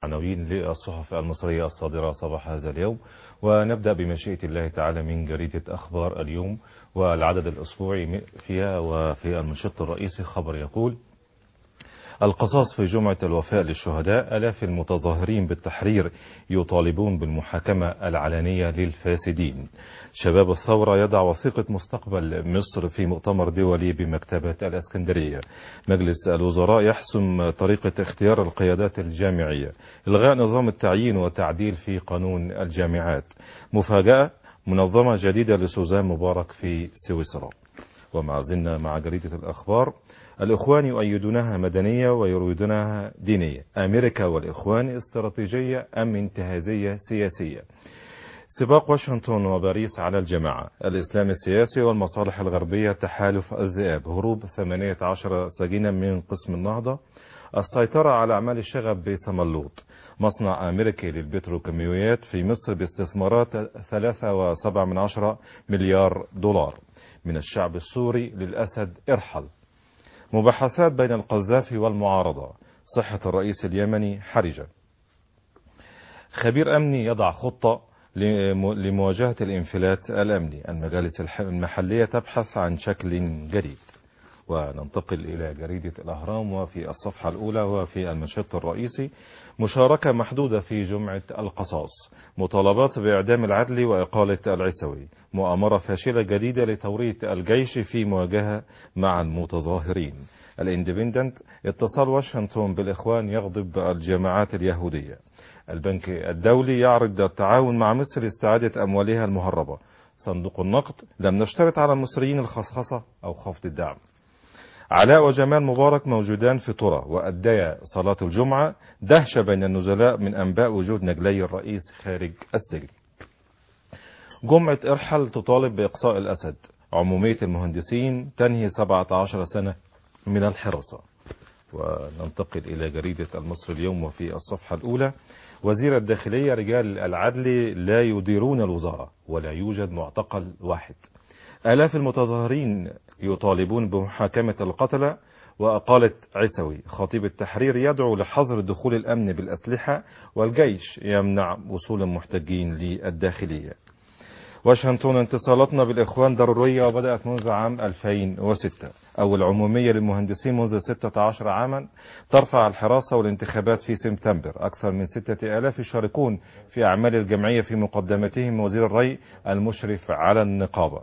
عناوين للصحف المصرية الصادرة صباح هذا اليوم ونبدأ بمشيئة الله تعالى من جريدة أخبار اليوم والعدد الأسبوعي فيها وفي المنشط الرئيسي خبر يقول القصاص في جمعة الوفاء للشهداء ألاف المتظاهرين بالتحرير يطالبون بالمحاكمة العلنية للفاسدين شباب الثورة يضع وثيقة مستقبل مصر في مؤتمر دولي بمكتبة الأسكندرية مجلس الوزراء يحسم طريقة اختيار القيادات الجامعية إلغاء نظام التعيين وتعديل في قانون الجامعات مفاجأة منظمة جديدة لسوزان مبارك في سويسرا ومع زلنا مع جريدة الأخبار الإخوان يؤيدونها مدنية ويريدونها دينية أمريكا والإخوان استراتيجية أم انتهازية سياسية سباق واشنطن وباريس على الجماعة الإسلام السياسي والمصالح الغربية تحالف الذئاب هروب 18 سجينا من قسم النهضة السيطرة على أعمال الشغب بسملوط مصنع أمريكي للبتروكيماويات في مصر باستثمارات 3.7 مليار دولار من الشعب السوري للأسد ارحل مباحثات بين القذافي والمعارضة صحة الرئيس اليمني حرجة خبير أمني يضع خطة لمواجهة الانفلات الأمني المجالس المحلية تبحث عن شكل جديد وننتقل إلى جريدة الأهرام وفي الصفحة الأولى وفي المنشط الرئيسي مشاركة محدودة في جمعة القصاص مطالبات بإعدام العدل وإقالة العسوي مؤامرة فاشلة جديدة لتوريط الجيش في مواجهة مع المتظاهرين الاندبندنت اتصال واشنطن بالإخوان يغضب الجماعات اليهودية البنك الدولي يعرض التعاون مع مصر لاستعادة أموالها المهربة صندوق النقد لم نشترط على المصريين الخصخصة أو خفض الدعم علاء وجمال مبارك موجودان في طرة وأديا صلاة الجمعة دهشة بين النزلاء من أنباء وجود نجلي الرئيس خارج السجن جمعة إرحل تطالب بإقصاء الأسد عمومية المهندسين تنهي 17 سنة من الحراسة وننتقل إلى جريدة المصري اليوم وفي الصفحة الأولى وزير الداخلية رجال العدل لا يديرون الوزارة ولا يوجد معتقل واحد آلاف المتظاهرين يطالبون بمحاكمة القتلة وأقالة عسوي خطيب التحرير يدعو لحظر دخول الأمن بالأسلحة والجيش يمنع وصول المحتجين للداخلية واشنطن انتصالاتنا بالإخوان ضرورية وبدأت منذ عام 2006 أول عمومية للمهندسين منذ 16 عاما ترفع الحراسة والانتخابات في سبتمبر أكثر من 6000 يشاركون في أعمال الجمعية في مقدمتهم وزير الري المشرف على النقابة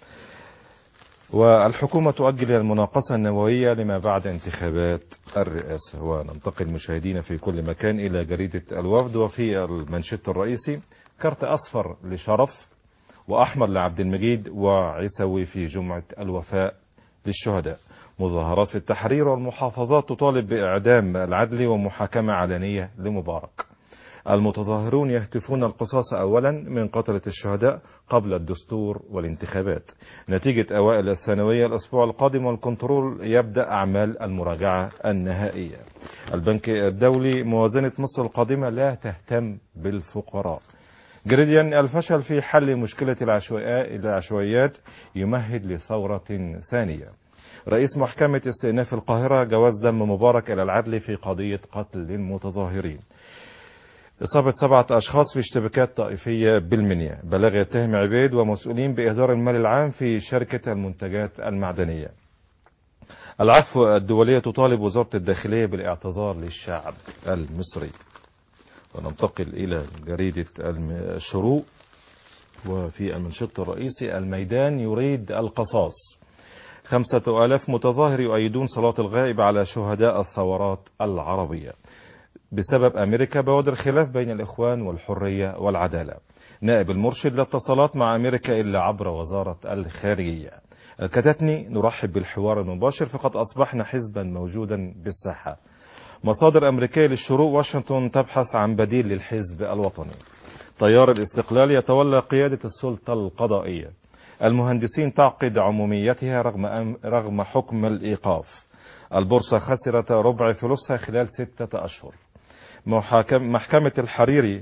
والحكومة تؤجل المناقصة النووية لما بعد انتخابات الرئاسة وننتقل مشاهدينا في كل مكان إلى جريدة الوفد وفي المنشط الرئيسي كارت أصفر لشرف وأحمر لعبد المجيد وعسوي في جمعة الوفاء للشهداء مظاهرات في التحرير والمحافظات تطالب بإعدام العدل ومحاكمة علنية لمبارك المتظاهرون يهتفون القصاص أولا من قتلة الشهداء قبل الدستور والانتخابات نتيجة أوائل الثانوية الأسبوع القادم والكنترول يبدأ أعمال المراجعة النهائية البنك الدولي موازنة مصر القادمة لا تهتم بالفقراء جريديان الفشل في حل مشكلة العشوائيات يمهد لثورة ثانية رئيس محكمة استئناف القاهرة جواز دم مبارك إلى العدل في قضية قتل المتظاهرين إصابة سبعة أشخاص في اشتباكات طائفية بالمنيا بلاغ يتهم عبيد ومسؤولين بإهدار المال العام في شركة المنتجات المعدنية العفو الدولية تطالب وزارة الداخلية بالاعتذار للشعب المصري وننتقل إلى جريدة الشروق وفي المنشط الرئيسي الميدان يريد القصاص خمسة آلاف متظاهر يؤيدون صلاة الغائب على شهداء الثورات العربية بسبب أمريكا بوادر خلاف بين الإخوان والحرية والعدالة نائب المرشد لا اتصالات مع أمريكا إلا عبر وزارة الخارجية الكتتني نرحب بالحوار المباشر فقد أصبحنا حزبا موجودا بالساحة مصادر أمريكية للشروق واشنطن تبحث عن بديل للحزب الوطني تيار الاستقلال يتولى قيادة السلطة القضائية المهندسين تعقد عموميتها رغم, أم رغم حكم الإيقاف البورصة خسرت ربع فلوسها خلال ستة أشهر محكمة الحريري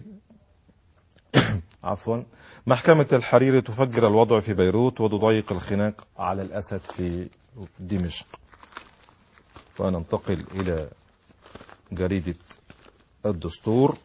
عفوا محكمة الحريري تفجر الوضع في بيروت وتضيق الخناق على الأسد في دمشق وننتقل إلى جريدة الدستور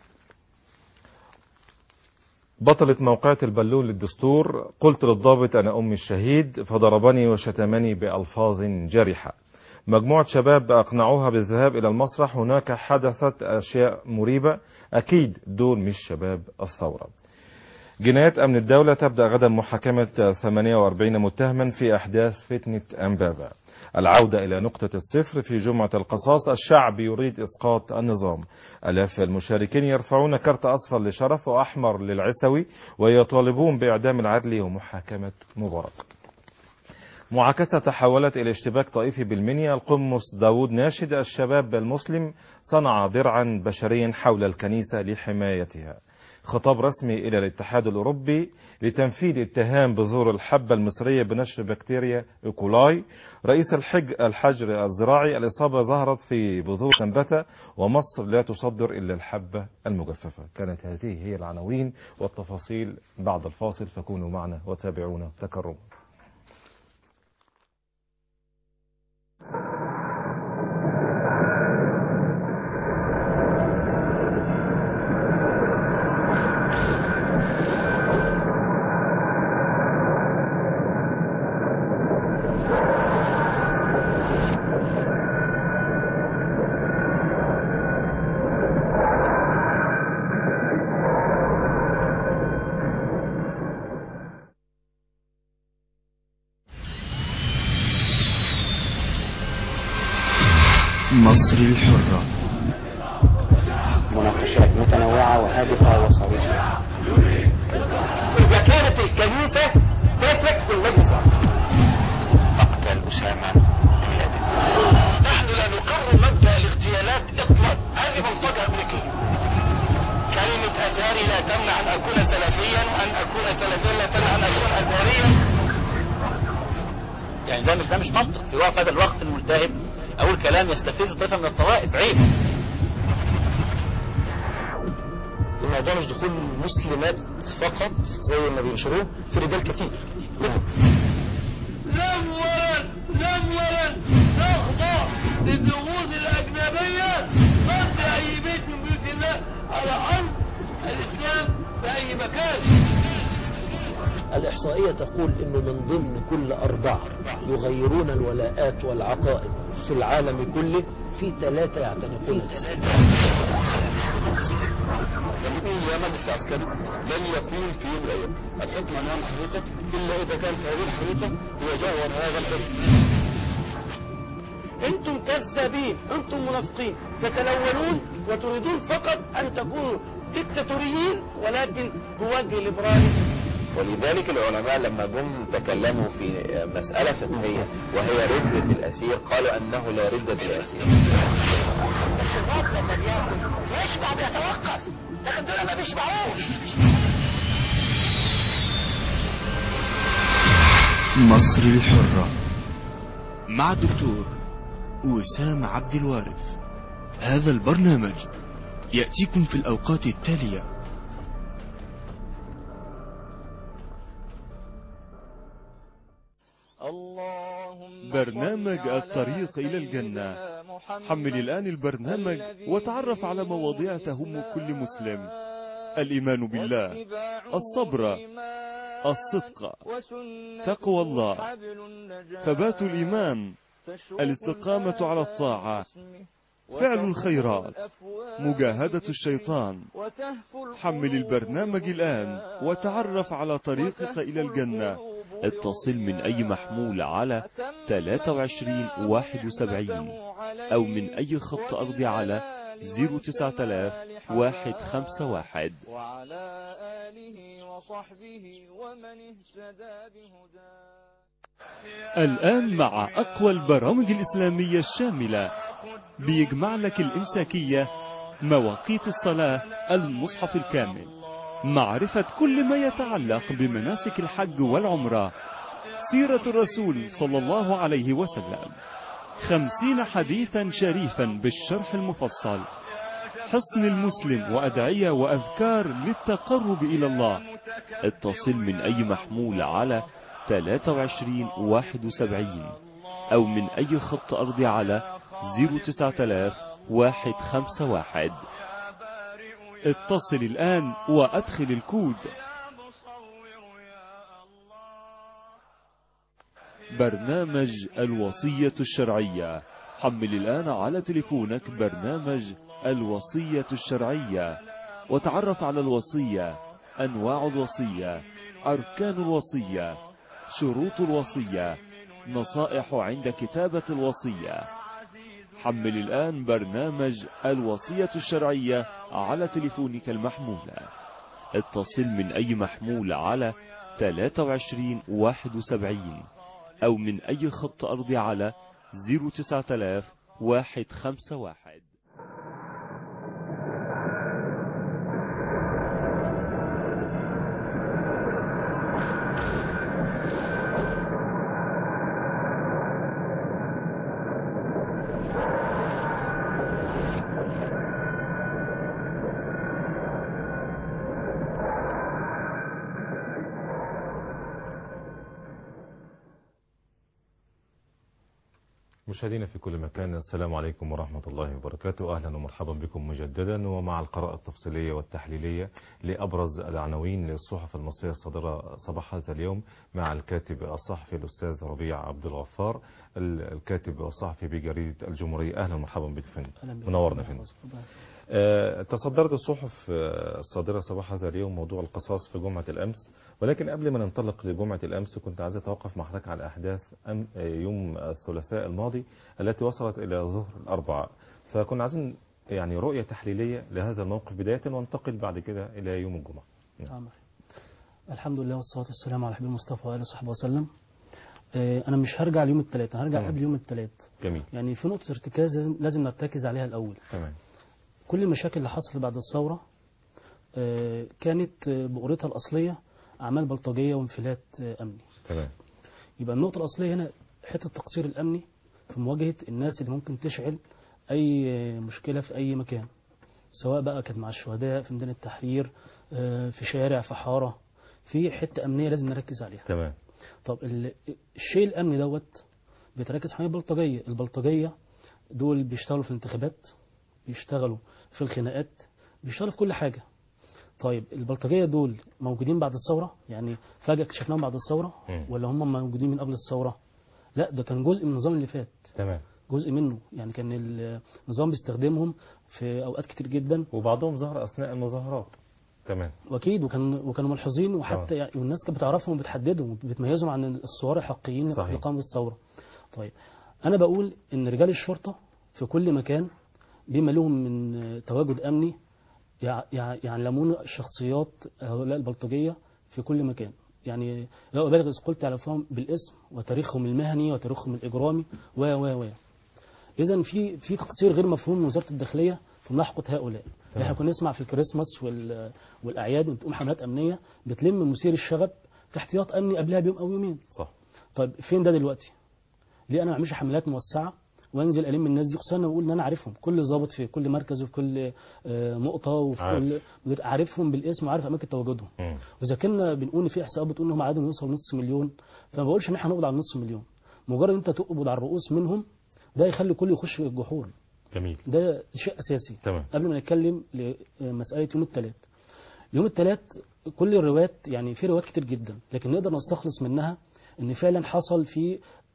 بطلة موقعة البلول للدستور قلت للضابط أنا أمي الشهيد فضربني وشتمني بألفاظ جارحة مجموعة شباب أقنعوها بالذهاب إلى المسرح هناك حدثت أشياء مريبة أكيد دول مش شباب الثورة جنايات أمن الدولة تبدأ غدا محاكمة 48 متهما في أحداث فتنة أمبابة العودة إلى نقطة الصفر في جمعة القصاص الشعب يريد إسقاط النظام ألاف المشاركين يرفعون كرت أصفر لشرف وأحمر للعسوي ويطالبون بإعدام العدلي ومحاكمة مبارك معاكسة تحولت إلى اشتباك طائفي بالمنيا القمص داود ناشد الشباب المسلم صنع درعا بشريا حول الكنيسة لحمايتها خطاب رسمي إلى الاتحاد الأوروبي لتنفيذ اتهام بذور الحبة المصرية بنشر بكتيريا إيكولاي رئيس الحج الحجر الزراعي الإصابة ظهرت في بذور نبتة ومصر لا تصدر إلا الحبة المجففة كانت هذه هي العناوين والتفاصيل بعد الفاصل فكونوا معنا وتابعونا تكرما مصر الحرة مناقشات متنوعة وهادفة وصريحة إذا كانت الكنيسة تثق في المجلس العسكري مقتل أسامة بن لادن نحن لا نقرر مبدأ الاغتيالات إطلاقا هذه بلطجة أمريكية كلمة أزهري لا تمنع أن أكون سلفيا وأن أكون سلفيا لا تمنع أن أكون أزهريا يعني ده مش ده مش منطق في وقت هذا الوقت الملتهب اقول كلام يستفز طائفه من الطوائف عيب الموضوع مش دخول مسلمات فقط زي ما بينشروه في رجال كتير نولا نولا نخضع للضغوط الأجنبية ضد أي بيت من بيوت الله على أرض الإسلام في أي مكان الإحصائية تقول أنه من ضمن كل أربعة يغيرون الولاءات والعقائد في العالم كله في ثلاثة يعتنقون الإسلام يقول يا مجلس عسكري لن يكون في يوم من الايام الحكم امام حقيقه الا اذا كانت هذه الحقيقه هي جوهر هذا الحكم أنتم كذابين أنتم منافقين تتلونون وتريدون فقط أن تكونوا ديكتاتوريين ولكن بوجه ليبرالي ولذلك العلماء لما جم تكلموا في مسألة فقهية وهي ردة الأسير قالوا أنه لا ردة الأسير بس الوقت لما بياكل يشبع بيتوقف لكن دول ما بيشبعوش مصر الحرة مع الدكتور وسام عبد الوارث هذا البرنامج يأتيكم في الأوقات التالية برنامج الطريق إلى الجنة حمل الآن البرنامج وتعرف على مواضيع تهم كل مسلم الإيمان بالله الصبر الصدق تقوى الله ثبات الإيمان الاستقامة على الطاعة فعل الخيرات مجاهدة الشيطان حمل البرنامج الآن وتعرف على طريقك إلى الجنة اتصل من أي محمول على 23 71 أو من أي خط أرضي على 09000 151 وعلى آله وصحبه ومن اهتدى بهداه الآن مع أقوى البرامج الإسلامية الشاملة بيجمع لك الإمساكية مواقيت الصلاة المصحف الكامل معرفة كل ما يتعلق بمناسك الحج والعمرة سيرة الرسول صلى الله عليه وسلم خمسين حديثا شريفا بالشرح المفصل حصن المسلم وأدعية وأذكار للتقرب إلى الله اتصل من أي محمول على 23 71 أو من أي خط أرضي على 09000 151 اتصل الآن وأدخل الكود برنامج الوصية الشرعية حمل الآن على تليفونك برنامج الوصية الشرعية وتعرف على الوصية أنواع الوصية أركان الوصية شروط الوصية نصائح عند كتابة الوصية حمل الآن برنامج الوصية الشرعية على تليفونك المحمولة اتصل من أي محمول على 23 71 أو من أي خط أرضي على 09000 151 مشاهدينا في كل مكان السلام عليكم ورحمة الله وبركاته أهلا ومرحبا بكم مجددا ومع القراءة التفصيلية والتحليلية لأبرز العناوين للصحف المصرية الصادرة صباح هذا اليوم مع الكاتب الصحفي الأستاذ ربيع عبد الغفار الكاتب الصحفي بجريدة الجمهورية أهلا ومرحبا بك فندم منورنا فندم آه، تصدرت الصحف آه، الصادرة صباح هذا اليوم موضوع القصاص في جمعة الأمس ولكن قبل ما ننطلق لجمعة الأمس كنت عايز أتوقف مع حضرتك على أحداث أم آه، يوم الثلاثاء الماضي التي وصلت إلى ظهر الأربعاء فكنا عايزين يعني رؤية تحليلية لهذا الموقف بداية وانتقل بعد كده إلى يوم الجمعة نعم. الحمد لله والصلاة والسلام على حبيب المصطفى وآله وصحبه وسلم آه، أنا مش هرجع ليوم الثلاث هرجع تمام. قبل يوم الثلاث جميل يعني في نقطة ارتكاز لازم- لازم نرتكز عليها الأول تمام كل المشاكل اللي حصلت بعد الثورة آه، كانت آه، بؤرتها الأصلية أعمال بلطجية وانفلات آه، أمني تمام يبقى النقطة الأصلية هنا حتة التقصير الأمني في مواجهة الناس اللي ممكن تشعل أي آه، مشكلة في أي مكان سواء بقى كانت مع الشهداء في ميدان التحرير آه، في شارع في حارة في حتة أمنية لازم نركز عليها تمام طب ال- الشيء الامني دوت بيتركز حوالين البلطجيه البلطجيه دول بيشتغلوا في الانتخابات بيشتغلوا في الخناقات بيشتغلوا في كل حاجه طيب البلطجيه دول موجودين بعد الثوره يعني فجاه اكتشفناهم بعد الثوره مم. ولا هم موجودين من قبل الثوره لا ده كان جزء من النظام اللي فات تمام جزء منه يعني كان النظام بيستخدمهم في اوقات كتير جدا وبعضهم ظهر أثناء المظاهرات تمام واكيد وكان وكانوا ملحوظين آه. وحتى يعني والناس كانت بتعرفهم وبتحددهم وبتميزهم عن الثوار الحقيقيين صحيح. اللي قاموا بالثوره. طيب انا بقول ان رجال الشرطه في كل مكان بما لهم من تواجد امني يع- يع- يعلمون شخصيات هؤلاء البلطجيه في كل مكان. يعني لا ابالغ اذا قلت يعرفهم بالاسم وتاريخهم المهني وتاريخهم الاجرامي و و و. اذا في في تقصير غير مفهوم من وزاره الداخليه في ملاحقه هؤلاء. تمام. احنا كنا نسمع في الكريسماس وال- والاعياد بتقوم حملات امنيه بتلم مثير الشغب كاحتياط امني قبلها بيوم او يومين صح طيب فين ده دلوقتي ليه انا ما اعملش حملات موسعه وانزل الم الناس دي خصوصا انا بقول ان انا عارفهم كل ضابط في كل مركز وفي كل آه، نقطه وفي عارف. كل عارفهم بالاسم وعارف اماكن تواجدهم مم. واذا كنا بنقول إن في احصاءات بتقول انهم عددهم يوصل نص مليون فما بقولش ان احنا هنقبض على نص مليون مجرد انت تقبض على الرؤوس منهم ده يخلي كل يخش في الجحور جميل ده شيء اساسي تمام قبل ما نتكلم لمسألة يوم الثلاث يوم الثلاث كل الروايات يعني في روايات كتير جدا لكن نقدر نستخلص منها ان فعلا حصل في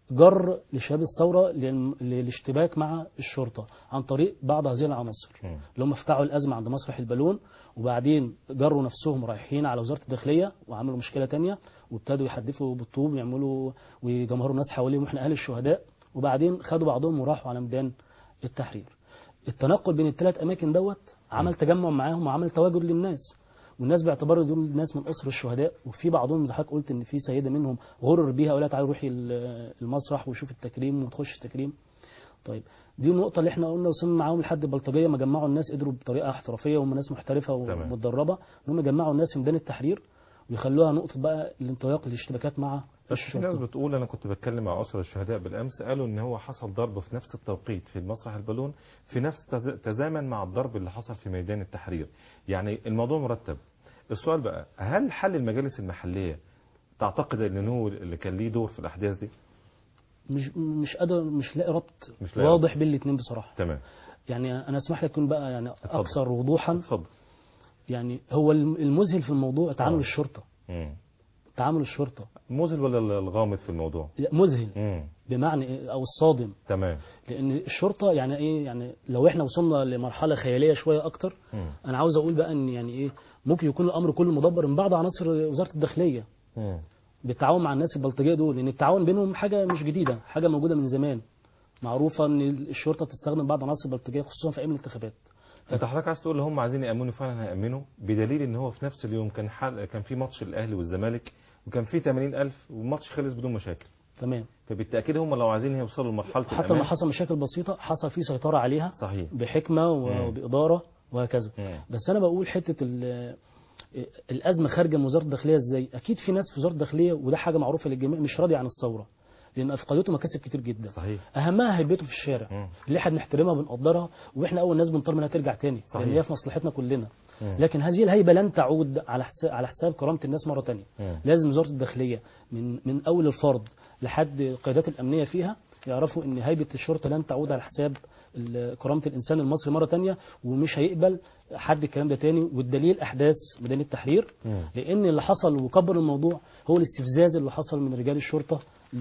جر لشباب الثورة للم- للاشتباك مع الشرطة عن طريق بعض هذه العناصر مم. اللي هم فتحوا الأزمة عند مسرح البالون وبعدين جروا نفسهم رايحين على وزارة الداخلية وعملوا مشكلة تانية وابتدوا يحدفوا بالطوب ويعملوا ويجمهروا الناس حواليهم واحنا أهل الشهداء وبعدين خدوا بعضهم وراحوا على ميدان التحرير التنقل بين الثلاث اماكن دوت عمل تجمع معاهم وعمل تواجد للناس والناس باعتبار دول ناس من اسر الشهداء وفي بعضهم زي حضرتك قلت ان في سيده منهم غرر بيها ولا تعالوا روحي ال- المسرح وشوف التكريم وتخش التكريم طيب دي النقطة اللي احنا قلنا وصلنا معاهم لحد البلطجية ما جمعوا الناس قدروا بطريقة احترافية وهم ناس محترفة تمام. ومتدربة ان هم يجمعوا الناس في ميدان التحرير ويخلوها نقطة بقى الانطلاق الاشتباكات مع بس في ناس الشرطة بتقول انا كنت بتكلم مع اسر الشهداء بالامس قالوا ان هو حصل ضرب في نفس التوقيت في المسرح البالون في نفس تز- تزامن مع الضرب اللي حصل في ميدان التحرير يعني الموضوع مرتب السؤال بقى هل حل المجالس المحليه تعتقد ان هو اللي كان ليه دور في الاحداث دي مش مش قادر مش لاقي ربط مش لاقي واضح بين الاثنين بصراحة تمام يعني انا اسمح لك اكون بقى يعني اتفضل. اكثر وضوحا اتفضل يعني هو الم- المذهل في الموضوع تعامل آه. الشرطه مم. تعامل الشرطه مذهل ولا الغامض في الموضوع لا، مذهل مم. بمعنى إيه؟ او الصادم تمام لان الشرطه يعني ايه يعني لو احنا وصلنا لمرحله خياليه شويه اكتر مم. انا عاوز اقول بقى ان يعني ايه ممكن يكون الامر كله مدبر من بعض عناصر وزاره الداخليه مم. بالتعاون مع الناس البلطجيه دول لان التعاون بينهم حاجه مش جديده حاجه موجوده من زمان معروفه ان الشرطه بتستخدم بعض عناصر البلطجيه خصوصا في ايام الانتخابات انت حضرتك عايز تقول هم عايزين يامنوا فعلا هيامنوا بدليل ان هو في نفس اليوم كان حل... كان في ماتش الاهلي والزمالك وكان في 80000 والماتش خلص بدون مشاكل تمام فبالتاكيد هم لو عايزين يوصلوا لمرحله حتى الأمان لما حصل مشاكل بسيطه حصل فيه سيطره عليها صحيح بحكمه مم. وباداره وهكذا مم. بس انا بقول حته ال- الازمه خارجه من وزاره الداخليه ازاي اكيد في ناس في وزاره الداخليه وده حاجه معروفه للجميع مش راضيه عن الثوره لان افقدته مكاسب كتير جدا صحيح اهمها هيبته في الشارع مم. اللي احنا بنحترمها وبنقدرها واحنا اول ناس بنطالب انها ترجع تاني صحيح. لان هي في مصلحتنا كلنا مم. لكن هذه الهيبه لن تعود على حساب على حساب كرامه الناس مره تانية مم. لازم وزاره الداخليه من من اول الفرد لحد القيادات الامنيه فيها يعرفوا ان هيبه الشرطه لن تعود على حساب ال- كرامه الانسان المصري مره تانية ومش هيقبل حد الكلام ده تاني والدليل احداث ميدان التحرير مم. لان اللي حصل وكبر الموضوع هو الاستفزاز اللي حصل من رجال الشرطه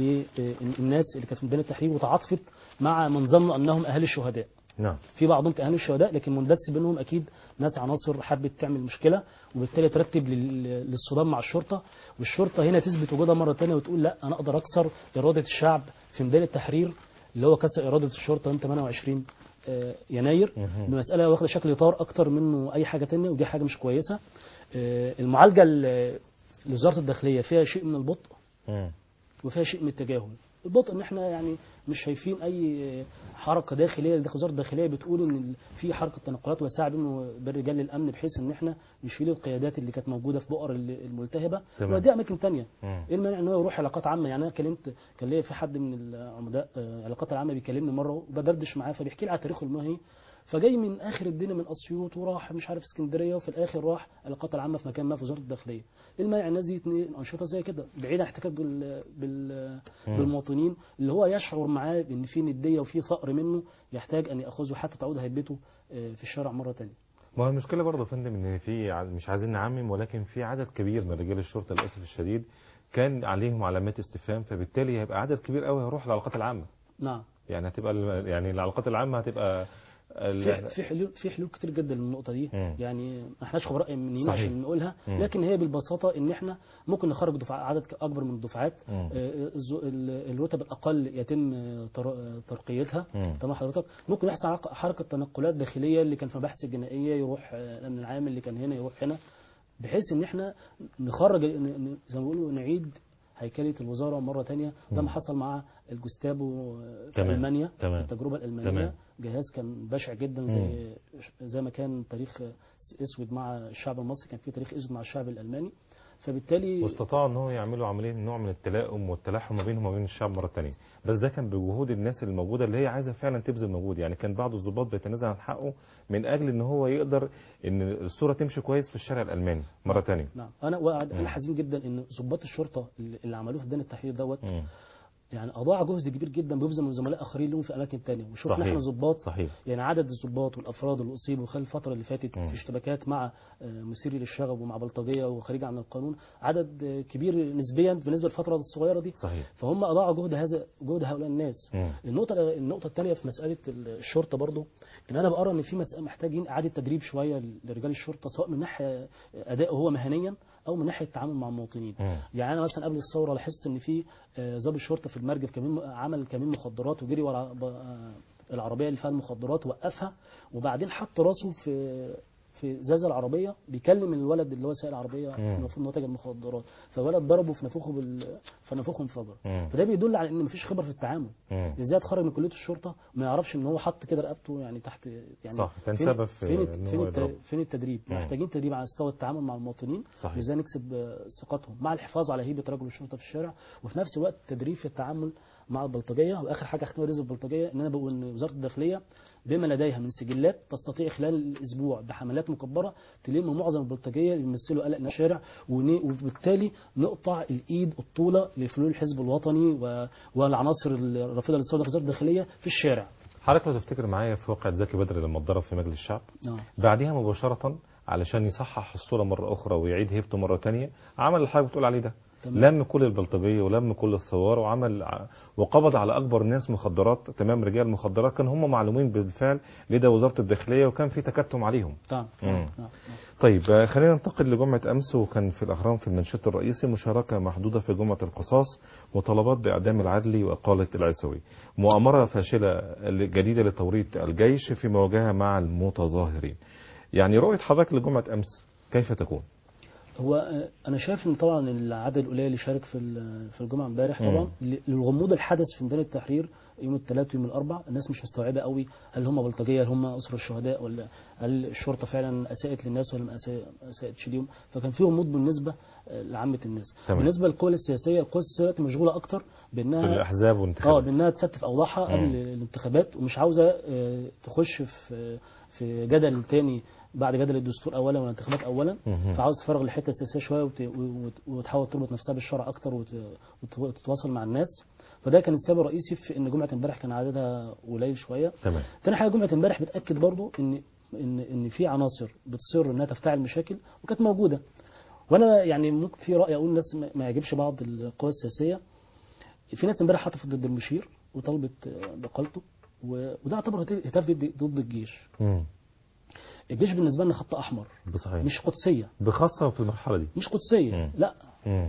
للناس اللي كانت في ميدان التحرير وتعاطفت مع من ظنوا انهم اهالي الشهداء نعم في بعضهم كأهالي الشهداء لكن مندس بينهم اكيد ناس عناصر حبت تعمل مشكله وبالتالي ترتب لل- للصدام مع الشرطه والشرطه هنا تثبت وجودها مره ثانيه وتقول لا انا اقدر اكسر اراده الشعب في ميدان التحرير اللي هو كسر اراده الشرطه يوم 28 آه، يناير مهم. بمساله واخده شكل اطار اكتر منه اي حاجه ثانيه ودي حاجه مش كويسه آه، المعالجه ل- لوزاره الداخليه فيها شيء من البطء مم. وفيها شيء من التجاهل البطء ان احنا يعني مش شايفين اي حركه داخليه داخل وزاره الداخليه بتقول ان ال- في حركه تنقلات واسعه بينه وبين رجال الامن بحيث ان احنا نشيل القيادات اللي كانت موجوده في بؤر ال- الملتهبه تمام. ودي اماكن تانية مم. ايه المانع ان هو يروح علاقات عامه يعني انا كلمت كان ليا في حد من العمداء آه، العلاقات العامه بيكلمني مره وبدردش معاه فبيحكي لي على تاريخه المهني فجاي من اخر الدنيا من اسيوط وراح مش عارف اسكندريه وفي الاخر راح العلاقات العامه في مكان ما في وزاره الداخليه ايه المانع الناس دي تنقل انشطه زي كده بعيد عن احتكاك بال... بال... مم. بالمواطنين اللي هو يشعر معاه بان في نديه وفي ثأر منه يحتاج ان ياخذه حتى تعود هيبته آه، في الشارع مره ثانيه ما هو المشكله برضه يا فندم ان في ع- مش عايزين نعمم ولكن في عدد كبير من رجال الشرطه للاسف الشديد كان عليهم علامات استفهام فبالتالي هيبقى عدد كبير قوي هيروح للعلاقات العامه نعم يعني هتبقى ال- يعني العلاقات العامه هتبقى ال- في في حلول في حلول كتير جدا للنقطه دي مم. يعني ما احناش خبراء امنيين صحيح. عشان نقولها مم. لكن هي بالبساطه ان احنا ممكن نخرج دفع عدد اكبر من الدفعات مم. آه، الز- ال- الرتب الاقل يتم آه، تر- آه، ترقيتها مم. تمام حضرتك ممكن يحصل عق- حركه تنقلات داخليه اللي كان في المباحث الجنائيه يروح آه، الامن العام اللي كان هنا يروح هنا بحيث ان احنا نخرج ن- ن- زي ما بيقولوا نعيد هيكله الوزاره مره تانية زي ما حصل مع الجستابو آه، في تمام. المانيا تمام. التجربه الالمانيه تمام. جهاز كان بشع جدا زي زي ما كان تاريخ اسود مع الشعب المصري كان في تاريخ اسود مع الشعب الالماني فبالتالي واستطاعوا ان هو يعملوا عمليه نوع من التلاؤم والتلاحم ما بينهم وبين الشعب مره ثانيه بس ده كان بجهود الناس الموجوده اللي هي عايزه فعلا تبذل مجهود يعني كان بعض الضباط بيتنازل عن حقه من اجل ان هو يقدر ان الصوره تمشي كويس في الشارع الالماني مره ثانيه نعم انا وأنا- مم. انا حزين جدا ان ضباط الشرطه اللي اللي عملوه في دان التحرير دوت مم. يعني اضاع جهد كبير جدا بيبذل من زملاء اخرين لهم في اماكن تانية وشفنا صحيح. احنا ضباط صحيح يعني عدد الضباط والافراد اللي اصيبوا خلال الفتره اللي فاتت مم. في اشتباكات مع آه، مثيري للشغب ومع بلطجيه وخارج عن القانون عدد آه، كبير نسبيا بالنسبه للفتره الصغيره دي صحيح فهم اضاعوا جهد هذا جهد هؤلاء الناس مم. النقطة النقطة الثانية في مسألة الشرطة برضو إن أنا بقرا إن في مسألة محتاجين إعادة تدريب شوية لرجال الشرطة سواء من ناحية أدائه هو مهنيا أو من ناحية التعامل مع المواطنين. مم. يعني أنا مثلا قبل الثورة لاحظت إن في آه، ضابط شرطة في المرج كمين عمل كمين مخدرات وجري ورا ب- آه، العربية اللي فيها المخدرات وقفها وبعدين حط راسه في في زاز العربيه بيكلم الولد اللي هو سايق العربيه مم. المفروض ان هو تاجر مخدرات فالولد ضربه في نافوخه بال فنافوخه انفجر مم. فده بيدل على ان مفيش خبره في التعامل مم. ازاي اتخرج من كليه الشرطه ما يعرفش ان هو حط كده رقبته يعني تحت يعني صح، كان فين سبب في فين, إن فين, هو الت- يضربه. فين التدريب مم. محتاجين تدريب على مستوى التعامل مع المواطنين صحيح. وازاي نكسب آه، ثقتهم مع الحفاظ على هيبه رجل الشرطه في الشارع وفي نفس الوقت تدريب في التعامل مع البلطجيه واخر حاجه اختم رزق البلطجيه ان انا بقول ان وزاره الداخليه بما لديها من سجلات تستطيع خلال الاسبوع بحملات مكبره تلم معظم البلطجيه اللي بيمثلوا قلق الشارع ون- وبالتالي نقطع الايد الطوله لفلول الحزب الوطني و- والعناصر الرافضه للثوره داخل وزاره الداخليه في الشارع حضرتك لو تفتكر معايا في واقعة زكي بدر لما اتضرب في مجلس الشعب نعم بعدها مباشرة علشان يصحح الصورة مرة أخرى ويعيد هيبته مرة تانية عمل اللي حضرتك بتقول عليه ده تمام. لم كل البلطجية ولم كل الثوار وعمل ع- وقبض على أكبر ناس مخدرات تمام رجال مخدرات كان هم معلومين بالفعل لدى وزارة الداخلية وكان في تكتم عليهم نعم مم. نعم نعم. طيب آه، خلينا ننتقل لجمعة أمس وكان في الأهرام في المنشط الرئيسي مشاركة محدودة في جمعة القصاص مطالبات بإعدام العدلي وإقالة العيسوي مؤامرة فاشلة جديدة لتوريط الجيش في مواجهة مع المتظاهرين يعني رؤية حضرتك لجمعة أمس كيف تكون؟ هو آه، انا شايف ان طبعا العدد القليل اللي شارك في ال- في الجمعه امبارح مم. طبعا ل- للغموض الحدث في ميدان التحرير يوم الثلاث ويوم الاربع الناس مش مستوعبه قوي هل هم بلطجيه هل هم اسر الشهداء ولا هل الشرطه فعلا اساءت للناس ولا ما أساء- اساءتش ليهم فكان في غموض بالنسبه آه، لعامه الناس تمام. بالنسبه للقوى السياسيه القوى السياسيه دلوقتي مشغوله اكتر في بانها الأحزاب اه والانتخابات بانها تستف اوضاعها مم. قبل الانتخابات ومش عاوزه آه، تخش في في جدل تاني بعد جدل الدستور اولا والانتخابات اولا مهم. فعاوز تفرغ الحته السياسيه شويه وت- وت- وتحاول تربط نفسها بالشرع اكتر وت- وت- وتتواصل مع الناس فده كان السبب الرئيسي في ان جمعه امبارح كان عددها قليل شويه تمام تاني حاجه جمعه امبارح بتاكد برضو ان ان ان في عناصر بتصر انها تفتعل مشاكل وكانت موجوده وانا يعني ممكن في راي اقول الناس ما- ما يعجبش بعض القوى السياسيه في ناس امبارح حطت ضد المشير وطلبت آه، باقالته و- وده يعتبر هت- هتاف ضد ضد الجيش مم. الجيش بالنسبه لنا خط احمر بصحيح مش قدسيه بخاصة في المرحلة دي مش قدسيه مم. لا مم.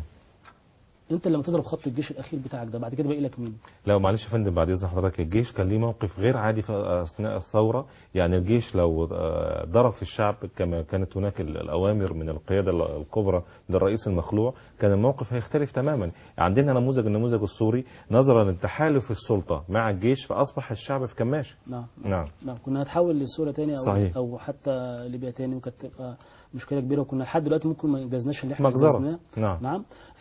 انت لما تضرب خط الجيش الاخير بتاعك ده بعد كده باقي لك مين لا معلش يا فندم بعد اذن حضرتك الجيش كان ليه موقف غير عادي في اثناء الثوره يعني الجيش لو آه، ضرب في الشعب كما كانت هناك ال- الاوامر من القياده ال- الكبرى للرئيس المخلوع كان الموقف هيختلف تماما عندنا نموذج النموذج السوري نظرا لتحالف السلطه مع الجيش فاصبح الشعب في كماش نعم نعم نعم كنا هنتحول لسوريا تاني او صحيح. او حتى ليبيا تاني وكانت تبقى مشكله كبيره وكنا لحد دلوقتي ممكن ما انجزناش اللي احنا مجزرة. انجزناه نعم. نعم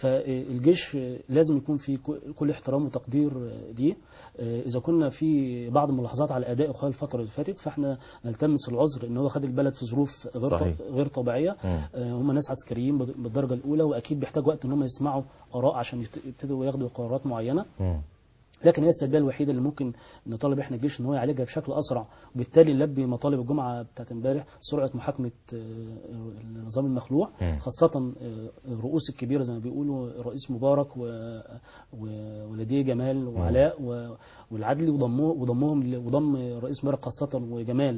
فالجيش لازم يكون في كل احترام وتقدير ليه اذا كنا في بعض الملاحظات على اداء خلال الفتره اللي فاتت فاحنا نلتمس العذر ان هو خد البلد في ظروف غير صحيح. غير طبيعيه مم. هم ناس عسكريين بالدرجه الاولى واكيد بيحتاج وقت ان هم يسمعوا اراء عشان يبت- يبتدوا ياخدوا قرارات معينه مم. لكن هي السلبيه الوحيده اللي ممكن نطالب احنا الجيش ان هو يعالجها بشكل اسرع وبالتالي نلبي مطالب الجمعه بتاعت امبارح سرعه محاكمه آه، النظام المخلوع مم. خاصه آه، الرؤوس الكبيره زي ما بيقولوا الرئيس مبارك و- و- ولديه جمال وعلاء و- والعدلي وضموه وضمهم ل- وضم الرئيس مبارك خاصه وجمال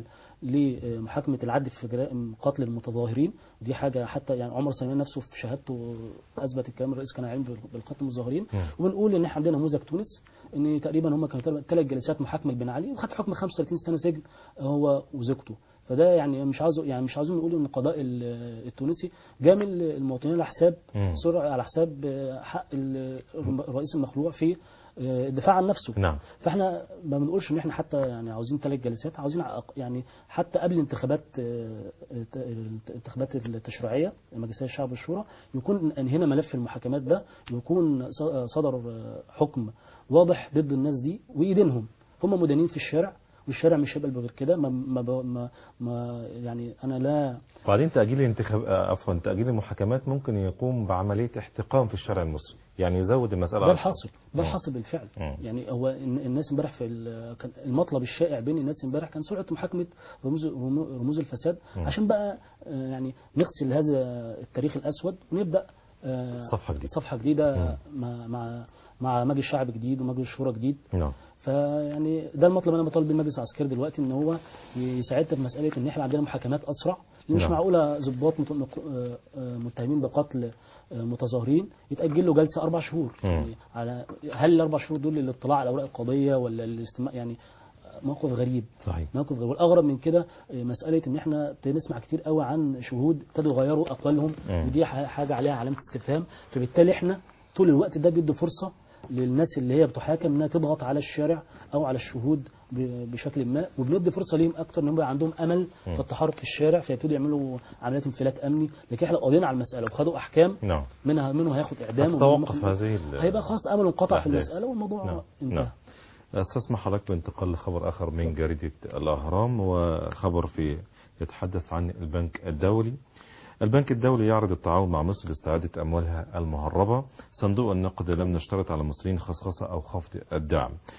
لمحاكمه العدل في جرائم قتل المتظاهرين ودي حاجه حتى يعني عمر سليمان نفسه في شهادته اثبت الكلام الرئيس كان علم بالقتل المتظاهرين مم. وبنقول ان احنا عندنا نموذج تونس ان تقريبا هم كانوا ثلاث جلسات محاكمه لبن علي وخد حكم 35 سنه سجن هو وزوجته فده يعني مش عاوز يعني مش عاوزين نقول ان القضاء ال- التونسي جامل المواطنين على حساب مم. سرعه على حساب حق ال- الرئيس المخلوع في الدفاع عن نفسه نعم فاحنا ما بنقولش ان احنا حتى يعني عاوزين ثلاث جلسات عاوزين عق- يعني حتى قبل الانتخابات آه، الت- الانتخابات التشريعيه مجلسي الشعب والشورى يكون انهينا ملف المحاكمات ده ويكون ص- صدر آه، حكم واضح ضد الناس دي وايدينهم هم مدانين في الشارع والشارع مش هيقبل بغير كده ما, ما, ما, ما يعني انا لا وبعدين تأجيل الانتخاب آه، عفوا تأجيل المحاكمات ممكن يقوم بعملية احتقان في الشارع المصري يعني يزود المسألة ده أكثر. الحاصل ده مم. الحاصل بالفعل مم. يعني هو الن- الناس امبارح في ال- كان المطلب الشائع بين الناس امبارح كان سرعه محاكمه رموز رمو- رموز الفساد مم. عشان بقى آه، يعني نغسل هذا التاريخ الاسود ونبدا آه، صفحة جديدة. صفحه جديده مم. مع مع مع مجلس شعب جديد ومجلس شورى جديد نعم فيعني ده المطلب اللي انا بطالب بيه المجلس العسكري دلوقتي ان هو يساعدنا في مساله ان احنا عندنا محاكمات اسرع مش نعم. معقوله ضباط مت- مت- آه، آه، متهمين بقتل آه، متظاهرين يتاجل له جلسه اربع شهور مم. يعني على هل الاربع شهور دول للاطلاع على الاوراق القضيه ولا الاستماع يعني موقف غريب صحيح موقف غريب والاغرب من كده آه، مساله ان احنا بنسمع كتير قوي عن شهود ابتدوا يغيروا اقوالهم مم. ودي ح- حاجه عليها علامه استفهام فبالتالي احنا طول الوقت ده بيدي فرصه للناس اللي هي بتحاكم انها تضغط على الشارع او على الشهود ب- بشكل ما وبندي فرصه ليهم اكتر ان هم يبقى عندهم امل مم. في التحرك في الشارع فيبتدوا يعملوا عمليات انفلات امني لكن احنا لو قضينا على المساله وخدوا احكام نعم منها منه هياخد اعدام هتتوقف ومنه- هذه ال- هيبقى خلاص امل انقطع في الأحداث. المساله والموضوع نعم. انتهى نعم. استسمح حضرتك بانتقال لخبر آخر من جريدة الأهرام وخبر في يتحدث عن البنك الدولي البنك الدولي يعرض التعاون مع مصر لاستعادة أموالها المهربة صندوق النقد لم نشترط على المصريين خصخصة أو خفض الدعم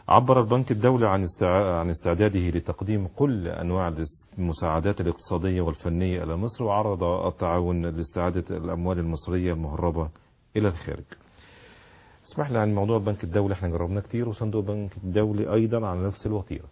عبر البنك الدولي عن استع- عن استعداده لتقديم كل أنواع المساعدات الاقتصادية والفنية إلى مصر وعرض التعاون لاستعادة الأموال المصرية المهربة إلى الخارج اسمح لي عن موضوع البنك الدولي احنا جربناه كتير وصندوق البنك الدولي أيضا على نفس الوتيرة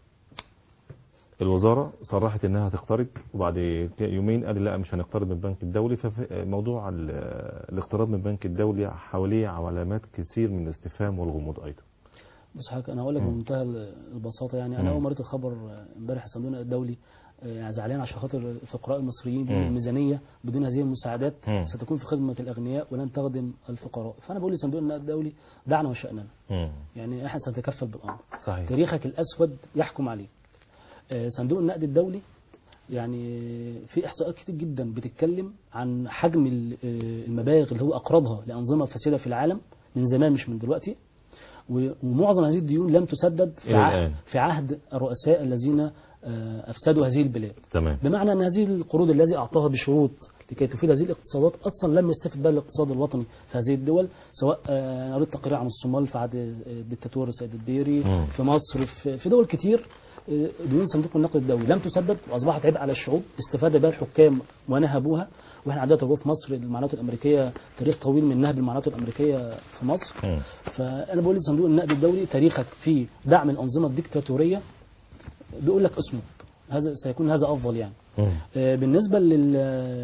الوزارة صرحت انها تقترض وبعد يومين قال لا مش هنقترض من البنك الدولي فموضوع ال- الاقتراض من البنك الدولي حواليه علامات كثير من الاستفهام والغموض ايضا بص حضرتك انا هقول لك بمنتهى البساطه يعني انا مم. اول ما قريت الخبر امبارح الصندوق الدولي آه، زعلان عشان خاطر الفقراء المصريين مم. الميزانيه بدون هذه المساعدات مم. ستكون في خدمه الاغنياء ولن تخدم الفقراء فانا بقول لصندوق النقد الدولي دعنا وشاننا يعني احنا سنتكفل بالامر صحيح تاريخك الاسود يحكم عليك آه، صندوق النقد الدولي يعني في احصاءات كتير جدا بتتكلم عن حجم ال- آه، المبالغ اللي هو اقرضها لانظمه فاسده في العالم من زمان مش من دلوقتي و- ومعظم هذه الديون لم تسدد في إلى عهد, الآن. في عهد الرؤساء الذين آه، افسدوا هذه البلاد تمام بمعنى ان هذه القروض الذي اعطاها بشروط لكي تفيد هذه الاقتصادات اصلا لم يستفد بها الاقتصاد الوطني في هذه الدول سواء آه، أنا قريت تقرير عن الصومال في عهد آه، الدكتاتور سيد البيري مم. في مصر في في دول كتير آه، ديون صندوق النقد الدولي لم تسدد واصبحت عبء على الشعوب استفاد بها الحكام ونهبوها واحنا عندنا تجربه في مصر المعلومات الامريكيه تاريخ طويل من نهب المعلومات الامريكيه في مصر مم. فانا بقول لصندوق النقد الدولي تاريخك في دعم الانظمه الديكتاتوريه بيقول لك اصمت هذا سيكون هذا افضل يعني مم. آه، بالنسبه لل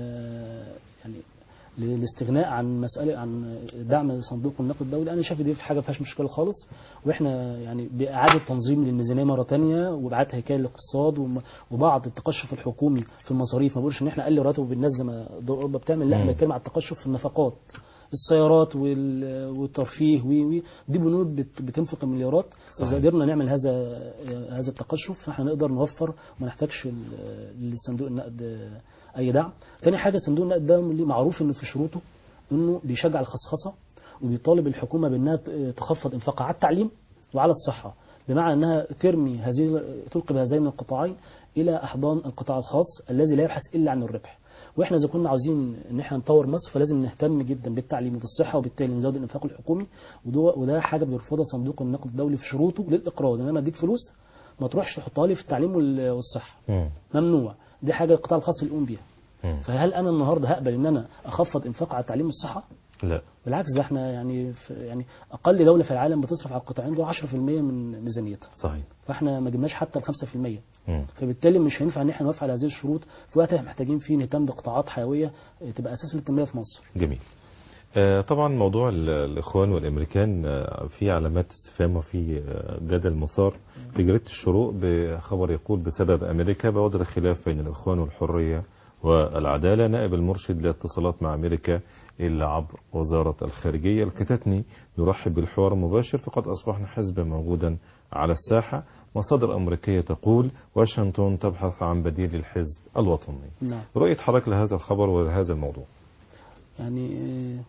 يعني للاستغناء عن مساله عن دعم صندوق النقد الدولي انا شايف دي في حاجه ما فيهاش مشكله خالص واحنا يعني باعاده تنظيم للميزانيه مره ثانيه وابعاد هيكل الاقتصاد وم- وبعض التقشف الحكومي في المصاريف ما بقولش ان احنا نقلل راتب بالناس زي ما دول اوروبا بتعمل لا مم. انا بتكلم على التقشف في النفقات السيارات وال- والترفيه وي وي دي بنود بت- بتنفق المليارات صحيح. اذا قدرنا نعمل هذا هذا التقشف فاحنا نقدر نوفر وما نحتاجش ال- لصندوق النقد اي دعم تاني حاجه صندوق النقد ده اللي معروف انه في شروطه انه بيشجع الخصخصه وبيطالب الحكومه بانها ت- تخفض انفاقها على التعليم وعلى الصحه بمعنى انها ترمي هذه تلقي بهذين القطاعين الى احضان القطاع الخاص الذي لا يبحث الا عن الربح واحنا اذا كنا عاوزين ان احنا نطور مصر فلازم نهتم جدا بالتعليم وبالصحه وبالتالي نزود الانفاق الحكومي وده وده حاجه بيرفضها صندوق النقد الدولي في شروطه للاقراض ان انا اديك فلوس ما تروحش تحطها لي في التعليم وال- والصحه مم. ممنوع دي حاجه القطاع الخاص يقوم بيها مم. فهل انا النهارده هقبل ان انا اخفض انفاق على التعليم والصحه لا بالعكس ده احنا يعني في يعني اقل دوله في العالم بتصرف على القطاعين دول 10% من ميزانيتها صحيح فاحنا ما جبناش حتى ال 5% مم. فبالتالي مش هينفع ان احنا نوافق على هذه الشروط في وقت احنا محتاجين فيه نهتم بقطاعات حيويه اه، تبقى اساس للتنميه في مصر جميل آه، طبعا موضوع ال- الإخوان والأمريكان آه، في علامات استفهام وفي آه، جدل مثار في جريدة الشروق بخبر يقول بسبب أمريكا بوادر الخلاف بين الإخوان والحرية والعدالة نائب المرشد للاتصالات مع أمريكا إلا عبر وزارة الخارجية الكتتني يرحب بالحوار المباشر فقد أصبحنا حزبا موجودا على الساحة مصادر أمريكية تقول واشنطن تبحث عن بديل للحزب الوطني نعم رؤية حضرتك لهذا الخبر ولهذا الموضوع يعني اه،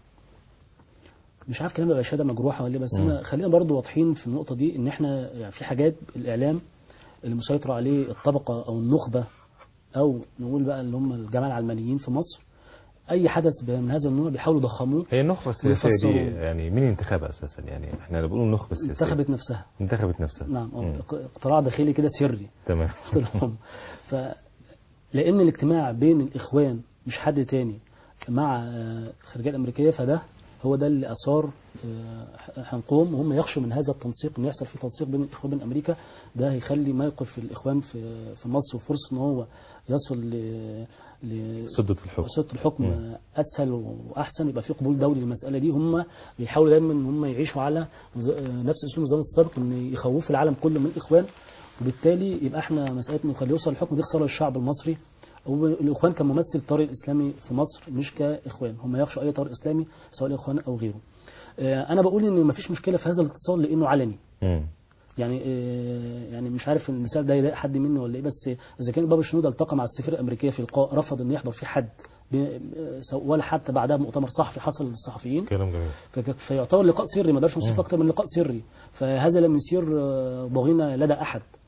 مش عارف كلام بشهاده مجروحه ولا إيه، بس مم. انا خلينا برضو واضحين في النقطه دي ان احنا يعني في حاجات الاعلام اللي مسيطر عليه الطبقه او النخبه او نقول بقى اللي هم الجماعه العلمانيين في مصر اي حدث من هذا النوع بيحاولوا يضخموه هي النخبة السياسية دي ويفسروه. يعني مين انتخابها أساسا يعني احنا اللي بنقول النخبة السياسية انتخبت نفسها انتخبت نفسها نعم مم. اه اقتراع داخلي كده سري تمام طلعهم ف لان الاجتماع بين الاخوان مش حد تاني مع آه، الخارجيه الامريكيه فده هو ده اللي اثار آه، حنقهم وهم يخشوا من هذا التنسيق ان يحصل في تنسيق بين الاخوان وبين امريكا ده هيخلي موقف الاخوان في في مصر وفرصه ان هو يصل ل ل سدة الحكم سدة الحكم مم. اسهل واحسن يبقى في قبول دولي للمساله دي هم بيحاولوا دايما ان هم يعيشوا على ز- نفس اسلوب النظام السابق ان يخوفوا العالم كله من الاخوان وبالتالي يبقى احنا مساله انه قد يوصل الحكم دي خساره للشعب المصري والاخوان كممثل الطريق الاسلامي في مصر مش كاخوان هم يخشوا اي طريق اسلامي سواء الاخوان او غيره آه، انا بقول ان مفيش مشكله في هذا الاتصال لانه علني مم. يعني آه، يعني مش عارف المثال ده يضايق حد منه ولا ايه بس اذا كان بابا شنودة التقى مع السفير الامريكيه في لقاء رفض ان يحضر فيه حد ب- آه، سو- ولا حتى بعدها مؤتمر صحفي حصل للصحفيين كلام جميل فك- فيعتبر لقاء سري ما قدرش نوصف مم. اكتر من لقاء سري فهذا لم يثير آه، ضغينه لدى احد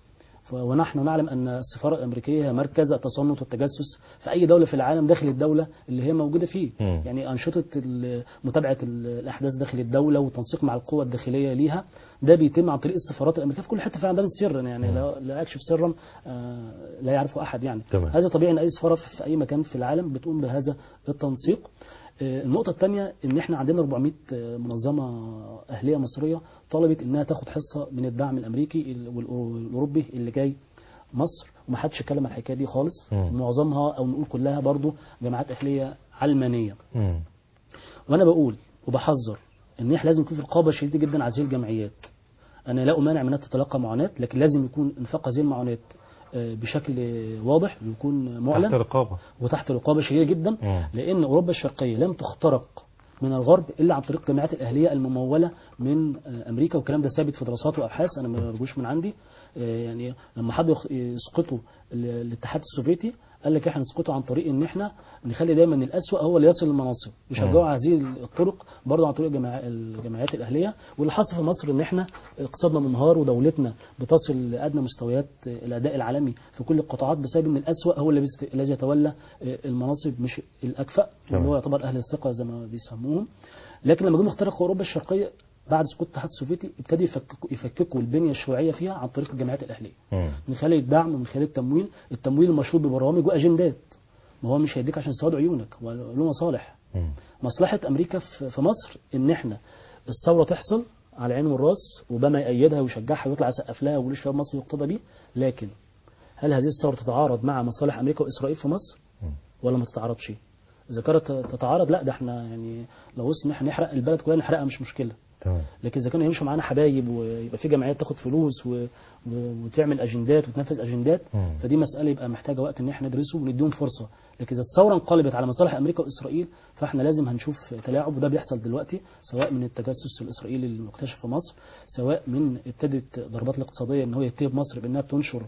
ف- ونحن نعلم أن السفارة الأمريكية هي مركز التصنت والتجسس في أي دولة في العالم داخل الدولة اللي هي موجودة فيه مم. يعني أنشطة ال- متابعة ال- الأحداث داخل الدولة والتنسيق مع القوى الداخلية ليها ده بيتم عن طريق السفارات الأمريكية في كل حتة في العالم ده مش سرا يعني لا, لا أكشف سرا آه، لا يعرفه أحد يعني تمام. هذا طبيعي أن أي سفارة في أي مكان في العالم بتقوم بهذا التنسيق آه، النقطة الثانية إن إحنا عندنا 400 آه، منظمة أهلية مصرية طلبت إنها تاخد حصة من الدعم الأمريكي ال- والأورو- والأوروبي اللي جاي مصر ومحدش اتكلم عن الحكاية دي خالص مم. معظمها أو نقول كلها برضو جامعات أهلية علمانية مم. وانا بقول وبحذر ان احنا لازم يكون في رقابه شديده جدا على هذه الجمعيات انا لا امانع من انها تتلقى معونات لكن لازم يكون انفاق هذه المعونات آه، بشكل واضح ويكون تحت معلن رقابة وتحت رقابه شديده جدا مم. لان اوروبا الشرقيه لم تخترق من الغرب الا عن طريق الجامعات الاهليه المموله من آه، امريكا والكلام ده ثابت في دراسات وابحاث انا ما بجوش من عندي آه، يعني لما حبوا يخ- يسقطوا ال- الاتحاد السوفيتي قال لك احنا نسقطه عن طريق ان احنا نخلي دايما الاسوأ هو اللي يصل للمناصب ويشجعوا هذه الطرق برضه عن طريق الجماع- الجمعيات الاهليه واللي حصل في مصر ان احنا اقتصادنا منهار ودولتنا بتصل لادنى مستويات الاداء العالمي في كل القطاعات بسبب ان الاسوأ هو اللي بيست- الذي يتولى المناصب مش الاكفأ تمام. اللي هو يعتبر اهل الثقه زي ما بيسموهم لكن لما جم اخترقوا اوروبا الشرقيه بعد سقوط الاتحاد السوفيتي ابتدوا يفككوا يفككوا البنيه الشيوعيه فيها عن طريق الجمعيات الاهليه مم. من خلال الدعم ومن خلال التمويل التمويل المشروط ببرامج واجندات ما هو مش هيديك عشان سواد عيونك هو له مصالح مم. مصلحه امريكا في في مصر ان احنا الثوره تحصل على عين والراس اوباما يأيدها ويشجعها ويطلع يسقف لها ويقول الشباب مصر يقتدى بيه لكن هل هذه الثوره تتعارض مع مصالح امريكا واسرائيل في مصر مم. ولا ما تتعارضش اذا كانت تتعارض لا ده احنا يعني لو وصلنا ان احنا نحرق البلد كلها نحرقها مش مشكله تمام لكن اذا كانوا يمشوا معانا حبايب ويبقى في جمعيات تاخد فلوس و... و... وتعمل اجندات وتنفذ اجندات مم. فدي مساله يبقى محتاجه وقت ان احنا ندرسه ونديهم فرصه لكن اذا الثوره انقلبت على مصالح امريكا واسرائيل فاحنا لازم هنشوف تلاعب وده بيحصل دلوقتي سواء من التجسس الاسرائيلي المكتشف في مصر سواء من ابتدت ضربات الاقتصاديه ان هو يتهم مصر بانها بتنشر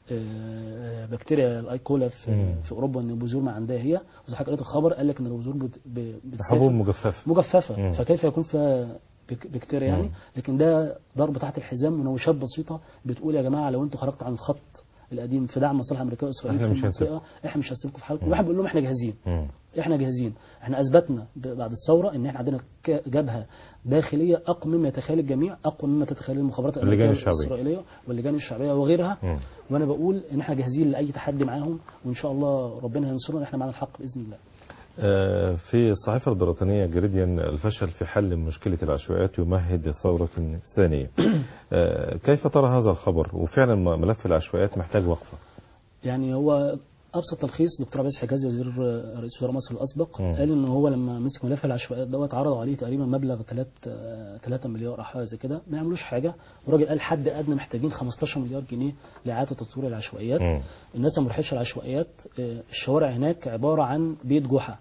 آه، بكتيريا الايكولا في, مم. في اوروبا ان البذور ما عندها هي وزي حضرتك قريت الخبر قال لك ان البذور بت- ب- بتسافر حبوب مجففة مجففه مم. فكيف يكون فيها بك- بكتيريا يعني مم. لكن ده ضرب تحت الحزام مناوشات بسيطه بتقول يا جماعه لو انتوا خرجتوا عن الخط القديم في دعم مصالح امريكيه واسرائيل إحنا في مش هنسيبكم. المنطقه احنا مش هنسيبكم في حالكم الواحد بيقول لهم احنا جاهزين مم. احنا جاهزين احنا اثبتنا ب- بعد الثوره ان احنا عندنا ك- جبهه داخليه اقوى مما يتخيل الجميع اقوى مما تتخيل المخابرات اللجان الامريكيه الشعبية. والاسرائيليه واللجان الشعبيه وغيرها مم. وانا بقول ان احنا جاهزين لاي تحدي معاهم وان شاء الله ربنا ينصرنا احنا معانا الحق باذن الله آه، في الصحيفة البريطانية جريديان الفشل في حل مشكلة العشوائيات يمهد لثورة ثانية آه، كيف ترى هذا الخبر وفعلا م- ملف العشوائيات محتاج وقفة يعني هو ابسط تلخيص دكتور عباس حجازي وزير رئيس وزراء مصر الاسبق مم. قال ان هو لما مسك ملف العشوائيات دوت عرضوا عليه تقريبا مبلغ 3 3 مليار او حاجه زي كده ما يعملوش حاجه والراجل قال حد ادنى محتاجين 15 مليار جنيه لاعاده تطوير العشوائيات مم. الناس ما راحتش العشوائيات آه، الشوارع هناك عباره عن بيت جحا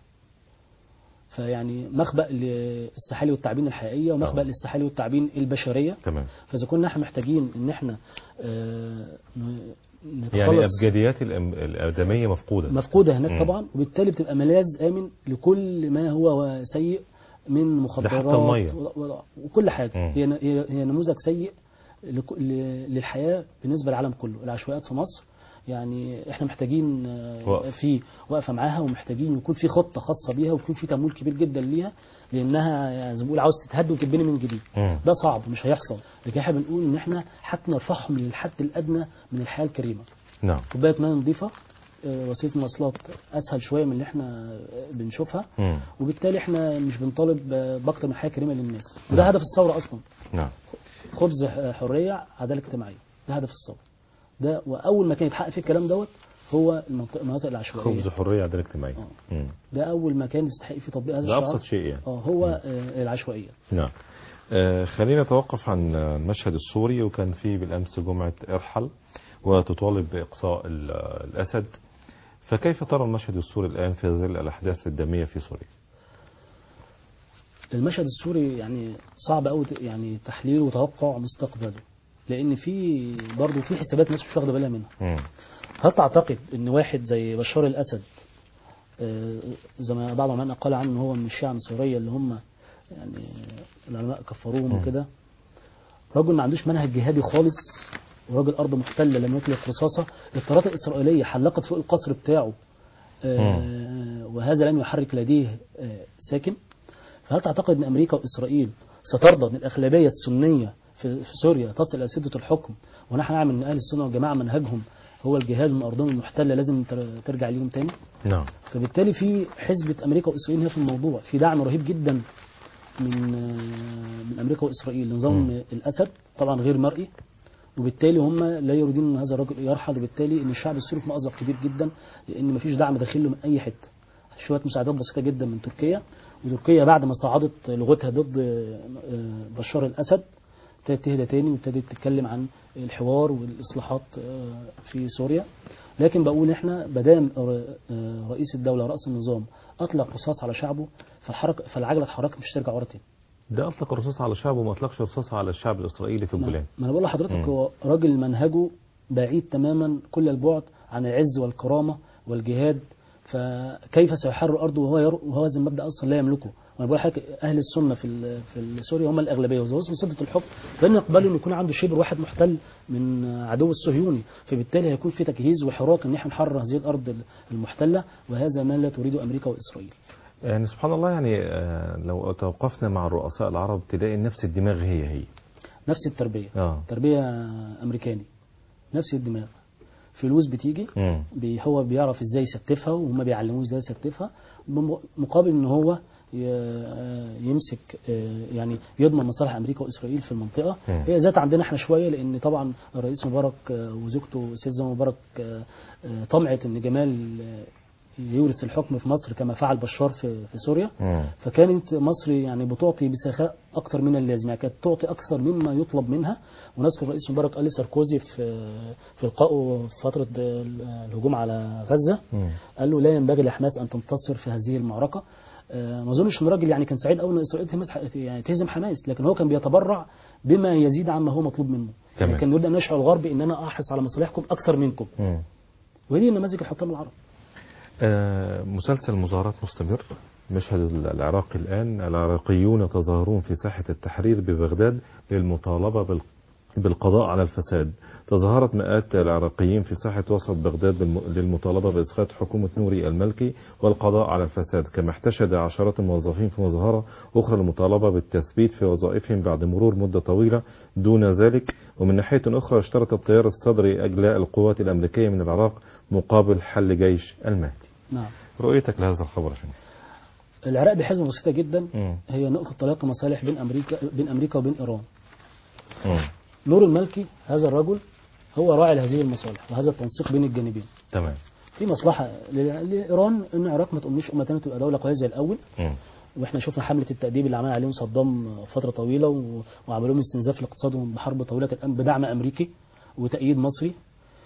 فيعني مخبأ للسحالي والتعبين الحقيقيه ومخبأ آه. للسحالي والتعبين البشريه تمام فاذا كنا احنا محتاجين ان احنا آه، ن- نتخلص يعني أبجديات الأم- الآدمية مفقودة مفقودة هناك مم. طبعا وبالتالي بتبقى ملاذ آمن لكل ما هو سيء من مخدرات ده حتى المية. و- و- وكل حاجة مم. هي ن- هي هي نموذج سيء لك- ل- للحياة بالنسبة للعالم كله العشوائيات في مصر يعني احنا محتاجين آه، وقف. في وقفه معاها ومحتاجين يكون في خطه خاصه بيها ويكون في تمويل كبير جدا ليها لانها يعني زي ما بقول عاوز تتهد وتتبني من جديد مم. ده صعب مش هيحصل لكن احنا بنقول ان احنا حتى نرفعهم للحد الادنى من الحياه الكريمه نعم كوبايه ميه نظيفه آه، وسيله مواصلات اسهل شويه من اللي احنا آه، بنشوفها مم. وبالتالي احنا مش بنطالب آه، باكتر من حياه كريمه للناس وده هدف الثوره اصلا نعم خبز ح- حريه عداله اجتماعيه ده هدف الثوره ده واول مكان يتحقق فيه الكلام دوت هو المنطقه المناطق العشوائيه خبز حرية عدالة اجتماعية آه. مم. ده اول مكان يستحق فيه تطبيق هذا ده الشعار أبسط شيء يعني اه هو آه، العشوائيه نعم آه، خلينا نتوقف عن المشهد السوري وكان في بالأمس جمعة ارحل وتطالب بإقصاء ال- الأسد فكيف ترى المشهد السوري الآن في ظل الأحداث الدمية في سوريا المشهد السوري يعني صعب قوي يعني تحليل وتوقع مستقبله لان في برضه في حسابات الناس مش واخده بالها منها مم. هل تعتقد ان واحد زي بشار الاسد آه، زي ما بعض العلماء قال عنه هو من الشيعة النصيرية اللي هم يعني العلماء كفروهم مم. وكده رجل ما عندوش منهج جهادي خالص وراجل ارض محتله لم يطلق رصاصه الطيارات الاسرائيليه حلقت فوق القصر بتاعه آه، وهذا لم يحرك لديه آه، ساكن فهل تعتقد ان امريكا واسرائيل سترضى ان الاغلبيه السنيه في في سوريا تصل الى سده الحكم ونحن نعلم ان اهل السنه والجماعه منهجهم هو الجهاد من ارضهم المحتله لازم تر- ترجع ليهم تاني نعم فبالتالي في حسبة أمريكا وإسرائيل هنا في الموضوع في دعم رهيب جدا من آه، من أمريكا وإسرائيل لنظام مم. الأسد طبعا غير مرئي وبالتالي هم لا يريدون أن هذا الرجل يرحل وبالتالي أن الشعب السوري في مأزق كبير جدا لأن مفيش دعم داخل له من أي حتة شوية مساعدات بسيطة جدا من تركيا وتركيا بعد ما صعدت لغتها ضد آه، آه، بشار الأسد ابتدت تهدى تاني وابتدت تتكلم عن الحوار والإصلاحات آه، في سوريا لكن بقول احنا بدام ر- آه، رئيس الدولة رأس النظام أطلق رصاص على شعبه فالحركة فالعجلة اتحركت مش ترجع ورا تاني ده اطلق رصاص على شعبه وما اطلقش رصاص على الشعب الاسرائيلي في الجولان ما انا بقول لحضرتك مم. هو راجل منهجه بعيد تماما كل البعد عن العز والكرامة والجهاد فكيف سيحرر أرضه وهو ير... وهو هذا المبدأ أصلا لا يملكه وانا بقول لحضرتك أهل السنة في ال... في سوريا هم الأغلبية وإذا وصلوا سدة الحكم لن يقبلوا إن يكون عنده شبر واحد محتل من عدو الصهيوني فبالتالي هيكون في تجهيز وحراك إن احنا نحرر هذه الأرض المحتلة وهذا ما لا تريده أمريكا وإسرائيل يعني سبحان الله يعني آه، لو توقفنا مع الرؤساء العرب تلاقي نفس الدماغ هي هي نفس التربية اه تربية أمريكاني نفس الدماغ فلوس بتيجي مم. بي هو بيعرف ازاي يستفها وهم بيعلموه ازاي يستفها بم- مقابل ان هو ي- آه، يمسك آه، يعني يضمن مصالح امريكا واسرائيل في المنطقه مم. هي ذات عندنا احنا شويه لان طبعا الرئيس مبارك آه، وزوجته السيد زمان مبارك آه، آه، طمعت ان جمال آه، يورث الحكم في مصر كما فعل بشار في في سوريا مم. فكانت مصر يعني بتعطي بسخاء اكثر من اللازم يعني كانت تعطي اكثر مما يطلب منها ونذكر الرئيس مبارك قال لساركوزي في في لقائه في فتره الهجوم على غزه مم. قال له لا ينبغي لحماس ان تنتصر في هذه المعركه آه، ما اظنش ان الراجل يعني كان سعيد قوي ان اسرائيل تهمس- يعني تهزم حماس لكن هو كان بيتبرع بما يزيد عما هو مطلوب منه تمام. يعني كان يريد ان يشعر الغرب ان انا احرص على مصالحكم اكثر منكم مم. وهذه نماذج الحكام العرب آه، مسلسل مظاهرات مستمر مشهد العراق الآن العراقيون يتظاهرون في ساحة التحرير ببغداد للمطالبة بال- بالقضاء على الفساد تظاهرت مئات العراقيين في ساحة وسط بغداد بالم- للمطالبة بإسقاط حكومة نوري الملكي والقضاء على الفساد كما احتشد عشرات الموظفين في مظاهرة أخرى للمطالبة بالتثبيت في وظائفهم بعد مرور مدة طويلة دون ذلك ومن ناحية أخرى اشترط التيار الصدري أجلاء القوات الأمريكية من العراق مقابل حل جيش المهدي نعم رؤيتك لهذا الخبر يا فندم العراق بحزمه بسيطه جدا مم. هي نقطه تلاقي مصالح بين امريكا بين امريكا وبين ايران مم. نور المالكي هذا الرجل هو راعي لهذه المصالح وهذا التنسيق بين الجانبين تمام في مصلحه ل- لايران ان العراق ما تقومش امه تانية تبقى دوله قويه زي الاول مم. واحنا شفنا حمله التاديب اللي عمل عليهم صدام فتره طويله و- وعملوا لهم استنزاف لاقتصادهم بحرب طويله الان بدعم امريكي وتأييد مصري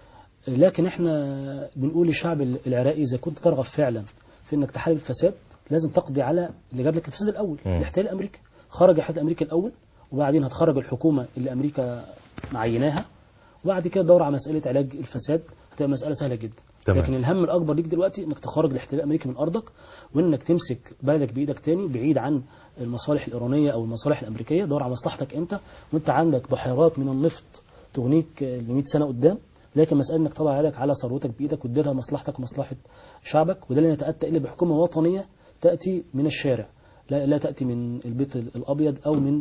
لكن احنا بنقول للشعب العراقي اذا كنت ترغب فعلا في انك تحارب الفساد لازم تقضي على اللي جاب لك الفساد الاول مم. الاحتلال الامريكي خرج الاحتلال الامريكي الاول وبعدين هتخرج الحكومه اللي امريكا معيناها وبعد كده تدور على مساله علاج الفساد هتبقى مساله سهله جدا تمام. لكن الهم الاكبر ليك دلوقتي انك تخرج الاحتلال الامريكي من ارضك وانك تمسك بلدك بايدك تاني بعيد عن المصالح الايرانيه او المصالح الامريكيه دور على مصلحتك انت وانت عندك بحيرات من النفط تغنيك ل 100 سنه قدام لكن مسألة انك تضع يدك على ثروتك بايدك وتديرها مصلحتك ومصلحة شعبك وده اللي يتأتى إلا بحكومة وطنية تأتي من الشارع لا, لا تأتي من البيت الأبيض أو من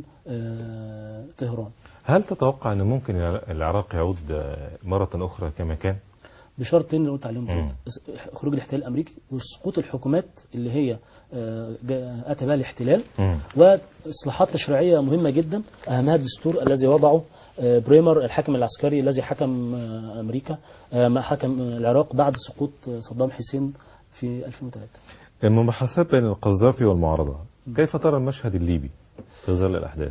آه طهران هل تتوقع أن ممكن العراق يعود آه، مرة أخرى كما كان؟ بشرطين اللي قلت عليهم مم. دول. خروج الاحتلال الامريكي وسقوط الحكومات اللي هي آه، جا- اتى بها الاحتلال مم. واصلاحات تشريعيه مهمه جدا اهمها الدستور الذي وضعه آه، بريمر الحاكم العسكري الذي حكم آه، امريكا آه، ما حكم آه، العراق بعد سقوط آه، صدام حسين في 2003 المباحثات بين القذافي والمعارضة كيف ترى المشهد الليبي في ظل الأحداث؟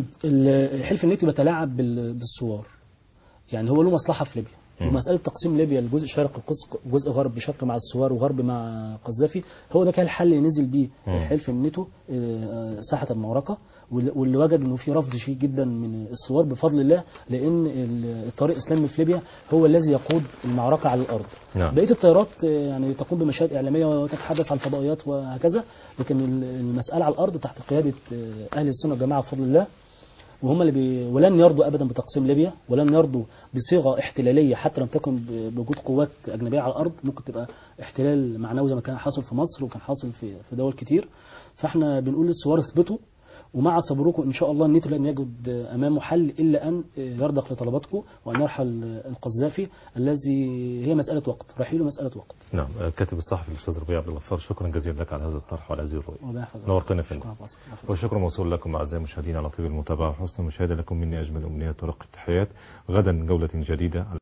الحلف الناتي بيتلاعب بال- بالثوار يعني هو له مصلحه في ليبيا مم. ومساله تقسيم ليبيا لجزء شرق القدس جزء غرب شرق مع الثوار وغرب مع قذافي هو ده كان الحل اللي نزل بيه مم. حلف الناتو آه، ساحه المعركه واللي واللي وجد انه في رفض شديد جدا من الثوار بفضل الله لان ال- الطريق الاسلامي في ليبيا هو الذي يقود المعركه على الارض نعم. بقيه الطيارات آه، يعني تقوم بمشاهد اعلاميه وتتحدث عن الفضائيات وهكذا لكن ال- المساله على الارض تحت قياده آه، اهل السنه والجماعه بفضل الله وهم اللي بي ولن يرضوا ابدا بتقسيم ليبيا ولن يرضوا بصيغه احتلاليه حتى لم تكن ب- بوجود قوات اجنبيه على الارض ممكن تبقى احتلال معنوي زي ما كان حاصل في مصر وكان حاصل في في دول كتير فاحنا بنقول للثوار اثبتوا ومع صبركم ان شاء الله النيتو لن يجد امامه حل الا ان يرضخ لطلباتكم وان يرحل القذافي الذي هي مساله وقت رحيله مساله وقت نعم الكاتب الصحفي الاستاذ ربيع عبد الغفار شكرا جزيلا لك على هذا الطرح وعلى هذه الرؤيه الله يحفظك. نورتنا فينا شكرا فاصل. والشكر موصول لكم اعزائي المشاهدين على طيب المتابعه وحسن المشاهده لكم مني اجمل امنيات ورق التحيات غدا جوله جديده